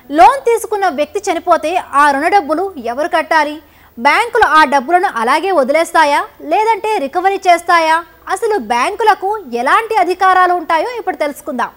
loan తీసుకున్న వ్యక్తి చనిపోతే ఆ రుణ డబ్బులు ఎవరు కట్టాలి బ్యాంకులు ఆ డబ్బులను అలాగే వదిలేస్తాయా లేదంటే రికవరీ చేస్తాయా అసలు బ్యాంకులకు ఎలాంటి అధికారాలు ఉంటాయో ఇప్పుడు తెలుసుకుందాం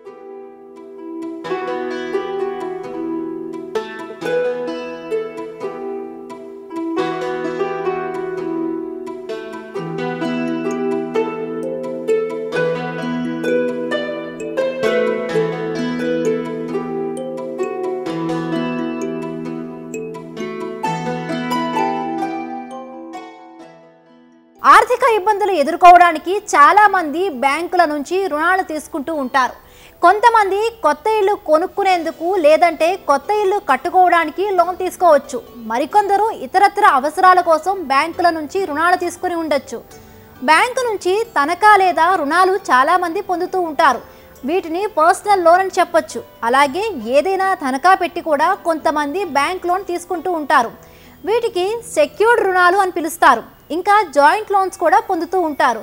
ఆర్థిక ఇబ్బందులు ఎదుర్కోవడానికి చాలా మంది బ్యాంకుల నుంచి రుణాలు తీసుకుంటూ ఉంటారు కొంతమంది కొత్త ఇల్లు కొనుక్కునేందుకు లేదంటే కొత్త ఇల్లు కట్టుకోవడానికి లోన్ తీసుకోవచ్చు మరికొందరు ఇతరత్ర అవసరాల కోసం బ్యాంకుల నుంచి రుణాలు తీసుకుని ఉండొచ్చు బ్యాంకు నుంచి తనఖా లేదా రుణాలు చాలా మంది పొందుతూ ఉంటారు వీటిని పర్సనల్ లోన్ అని చెప్పొచ్చు అలాగే ఏదైనా తనఖా పెట్టి కూడా కొంతమంది బ్యాంక్ లోన్ తీసుకుంటూ ఉంటారు వీటికి సెక్యూర్డ్ రుణాలు అని పిలుస్తారు ఇంకా జాయింట్ లోన్స్ కూడా పొందుతూ ఉంటారు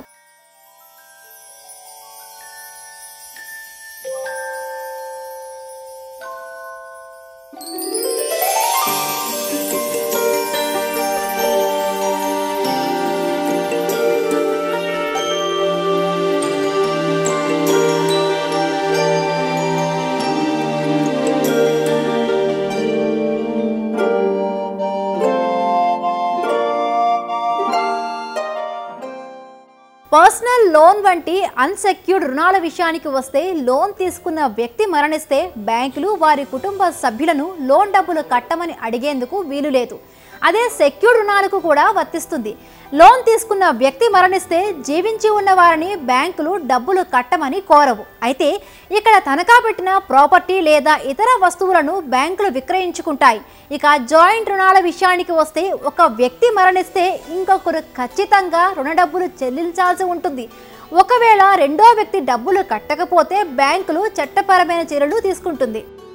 పర్సనల్ లోన్ వంటి అన్సెక్యూర్డ్ రుణాల విషయానికి వస్తే లోన్ తీసుకున్న వ్యక్తి మరణిస్తే బ్యాంకులు వారి కుటుంబ సభ్యులను లోన్ డబ్బులు కట్టమని అడిగేందుకు వీలు లేదు అదే సెక్యూర్డ్ రుణాలకు కూడా వర్తిస్తుంది లోన్ తీసుకున్న వ్యక్తి మరణిస్తే జీవించి ఉన్న వారిని బ్యాంకులు డబ్బులు కట్టమని కోరవు అయితే ఇక్కడ తనఖా పెట్టిన ప్రాపర్టీ లేదా ఇతర వస్తువులను బ్యాంకులు విక్రయించుకుంటాయి ఇక జాయింట్ రుణాల విషయానికి వస్తే ఒక వ్యక్తి మరణిస్తే ఇంకొకరు ఖచ్చితంగా రుణ డబ్బులు చెల్లించాల్సి ఉంటుంది ఒకవేళ రెండో వ్యక్తి డబ్బులు కట్టకపోతే బ్యాంకులు చట్టపరమైన చర్యలు తీసుకుంటుంది